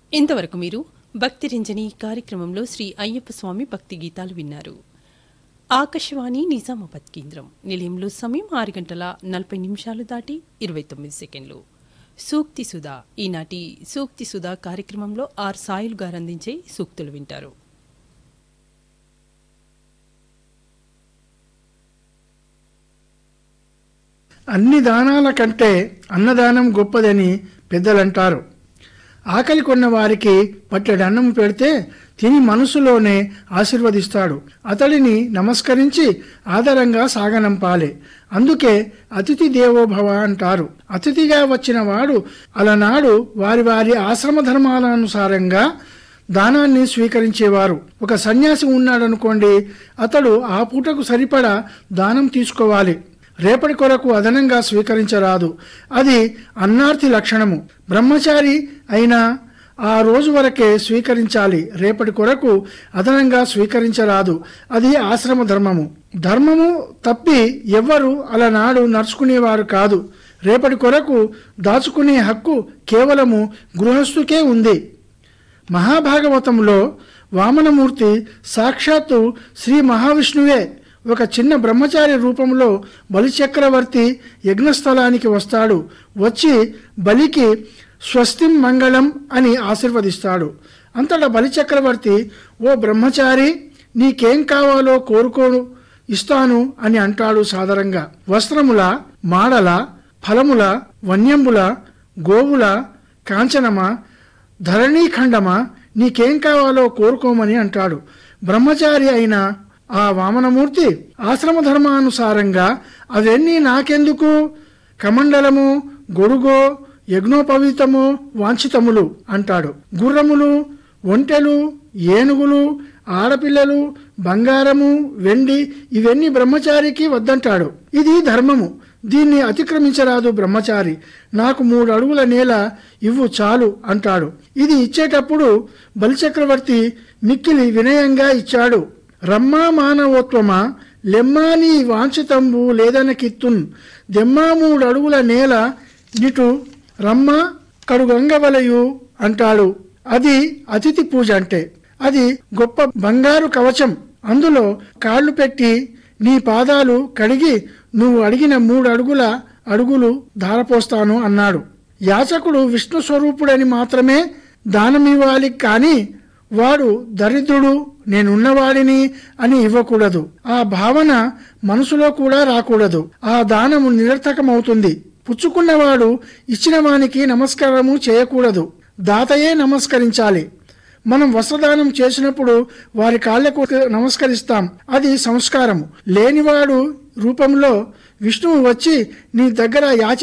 ఇంతవరకు మీరు భక్తి రంజని కార్యక్రమంలో శ్రీ అయ్యప్ప స్వామి భక్తి గీతాలు విన్నారు ఆకాశవాణి నిజామాబాద్ కేంద్రం నిలయంలో సమయం ఆరు గంటల నలభై నిమిషాలు దాటి ఇరవై తొమ్మిది సెకండ్లు సూక్తి సుధా ఈనాటి సూక్తి సుధా కార్యక్రమంలో ఆర్ సాయిల్ గారు అందించే సూక్తులు వింటారు అన్ని దానాల కంటే అన్నదానం గొప్పదని పెద్దలంటారు ఆకలి కొన్న వారికి పట్టెడు అన్నం పెడితే తిని మనసులోనే ఆశీర్వదిస్తాడు అతడిని నమస్కరించి ఆదరంగా సాగనంపాలి అందుకే అతిథి దేవోభవ అంటారు అతిథిగా వచ్చిన వాడు అలనాడు వారి వారి ఆశ్రమ ధర్మాలనుసారంగా దానాన్ని స్వీకరించేవారు ఒక సన్యాసి ఉన్నాడనుకోండి అతడు ఆ పూటకు సరిపడా దానం తీసుకోవాలి రేపటి కొరకు అదనంగా స్వీకరించరాదు అది అన్నార్థి లక్షణము బ్రహ్మచారి అయినా ఆ రోజు వరకే స్వీకరించాలి రేపటి కొరకు అదనంగా స్వీకరించరాదు అది ఆశ్రమ ధర్మము ధర్మము తప్పి ఎవ్వరు అలనాడు నడుచుకునేవారు కాదు రేపటి కొరకు దాచుకునే హక్కు కేవలము గృహస్థుకే ఉంది మహాభాగవతంలో వామనమూర్తి సాక్షాత్తు శ్రీ మహావిష్ణువే ఒక చిన్న బ్రహ్మచారి రూపంలో బలిచక్రవర్తి యజ్ఞస్థలానికి వస్తాడు వచ్చి బలికి స్వస్తిం మంగళం అని ఆశీర్వదిస్తాడు అంతటా బలిచక్రవర్తి ఓ బ్రహ్మచారి నీకేం కావాలో కోరుకోను ఇస్తాను అని అంటాడు సాదరంగా వస్త్రముల మాడల ఫలముల వన్యంబుల గోవుల కాంచనమా ధరణీఖండమా నీకేం కావాలో కోరుకోమని అంటాడు బ్రహ్మచారి అయిన ఆ వామనమూర్తి ఆశ్రమ ధర్మానుసారంగా అవన్నీ నాకెందుకు కమండలము గొడుగో యజ్ఞోపవీతము వాంఛితములు అంటాడు గుర్రములు ఒంటెలు ఏనుగులు ఆడపిల్లలు బంగారము వెండి ఇవన్నీ బ్రహ్మచారికి వద్దంటాడు ఇది ధర్మము దీన్ని అతిక్రమించరాదు బ్రహ్మచారి నాకు మూడు అడుగుల నేల ఇవ్వు చాలు అంటాడు ఇది ఇచ్చేటప్పుడు బలిచక్రవర్తి మిక్కిలి వినయంగా ఇచ్చాడు రమ్మా మానవోత్వమా లెమ్మా నీ వాంఛితంబు లేదనకిత్తున్ దెమ్మా మూడు అడుగుల నేల నిటు రమ్మ కడుగంగవలయు అంటాడు అది అతిథి పూజ అంటే అది గొప్ప బంగారు కవచం అందులో కాళ్ళు పెట్టి నీ పాదాలు కడిగి నువ్వు అడిగిన మూడు అడుగుల అడుగులు ధారపోస్తాను అన్నాడు యాచకుడు విష్ణు స్వరూపుడని మాత్రమే దానమివ్వాలి కానీ వాడు దరిద్రుడు నేనున్నవాడిని అని ఇవ్వకూడదు ఆ భావన మనసులో కూడా రాకూడదు ఆ దానము నిరర్థకమవుతుంది పుచ్చుకున్నవాడు ఇచ్చిన వానికి నమస్కారము చేయకూడదు దాతయే నమస్కరించాలి మనం వస్త్రదానం చేసినప్పుడు వారి కాళ్లకు నమస్కరిస్తాం అది సంస్కారము లేనివాడు రూపంలో విష్ణువు వచ్చి నీ దగ్గర యాచి